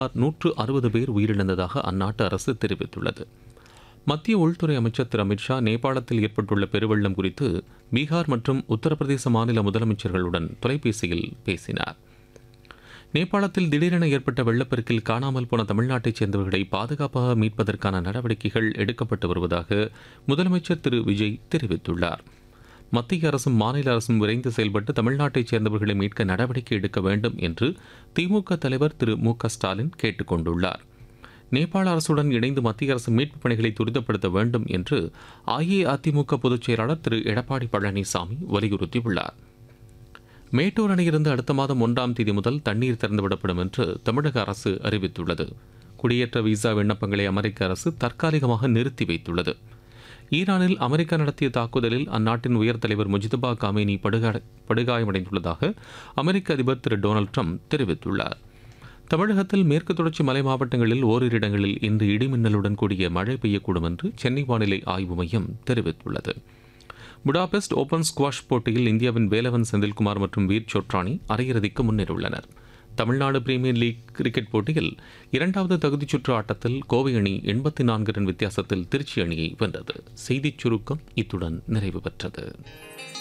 நூற்று அறுபது பேர் உயிரிழந்ததாக அந்நாட்டு அரசு தெரிவித்துள்ளது மத்திய உள்துறை அமைச்சர் திரு அமித்ஷா நேபாளத்தில் ஏற்பட்டுள்ள பெருவெள்ளம் குறித்து பீகார் மற்றும் உத்தரப்பிரதேச மாநில முதலமைச்சர்களுடன் தொலைபேசியில் பேசினார் நேபாளத்தில் திடீரென ஏற்பட்ட வெள்ளப்பெருக்கில் காணாமல் போன தமிழ்நாட்டைச் சேர்ந்தவர்களை பாதுகாப்பாக மீட்பதற்கான நடவடிக்கைகள் எடுக்கப்பட்டு வருவதாக முதலமைச்சர் திரு விஜய் தெரிவித்துள்ளார் மத்திய அரசும் மாநில அரசும் விரைந்து செயல்பட்டு தமிழ்நாட்டைச் சேர்ந்தவர்களை மீட்க நடவடிக்கை எடுக்க வேண்டும் என்று திமுக தலைவர் திரு மு க ஸ்டாலின் கேட்டுக் கொண்டுள்ளார் நேபாள அரசுடன் இணைந்து மத்திய அரசு மீட்புப் பணிகளை துரிதப்படுத்த வேண்டும் என்று அஇஅதிமுக பொதுச் செயலாளர் திரு எடப்பாடி பழனிசாமி வலியுறுத்தியுள்ளார் மேட்டூர் அணையிலிருந்து அடுத்த மாதம் ஒன்றாம் தேதி முதல் தண்ணீர் திறந்துவிடப்படும் என்று தமிழக அரசு அறிவித்துள்ளது குடியேற்ற விசா விண்ணப்பங்களை அமெரிக்க அரசு தற்காலிகமாக நிறுத்தி வைத்துள்ளது ஈரானில் அமெரிக்கா நடத்திய தாக்குதலில் அந்நாட்டின் உயர் தலைவர் முஜிதுபா காமேனி படுகா படுகாயமடைந்துள்ளதாக அமெரிக்க அதிபர் திரு டொனால்ட் ட்ரம்ப் தெரிவித்துள்ளார் தமிழகத்தில் மேற்கு தொடர்ச்சி மலை மாவட்டங்களில் ஓரிரு இடங்களில் இன்று இடிமின்னலுடன் கூடிய மழை பெய்யக்கூடும் என்று சென்னை வானிலை ஆய்வு மையம் தெரிவித்துள்ளது புடாபெஸ்ட் ஓபன் ஸ்குவாஷ் போட்டியில் இந்தியாவின் வேலவன் செந்தில்குமார் மற்றும் வீர் சோட்ரானி அரையிறுதிக்கு முன்னேறியுள்ளனர் தமிழ்நாடு பிரீமியர் லீக் கிரிக்கெட் போட்டியில் இரண்டாவது தகுதிச் சுற்று ஆட்டத்தில் கோவை அணி எண்பத்தி நான்கு ரன் வித்தியாசத்தில் திருச்சி அணியை வென்றது செய்திச் சுருக்கம் இத்துடன் நிறைவு பெற்றது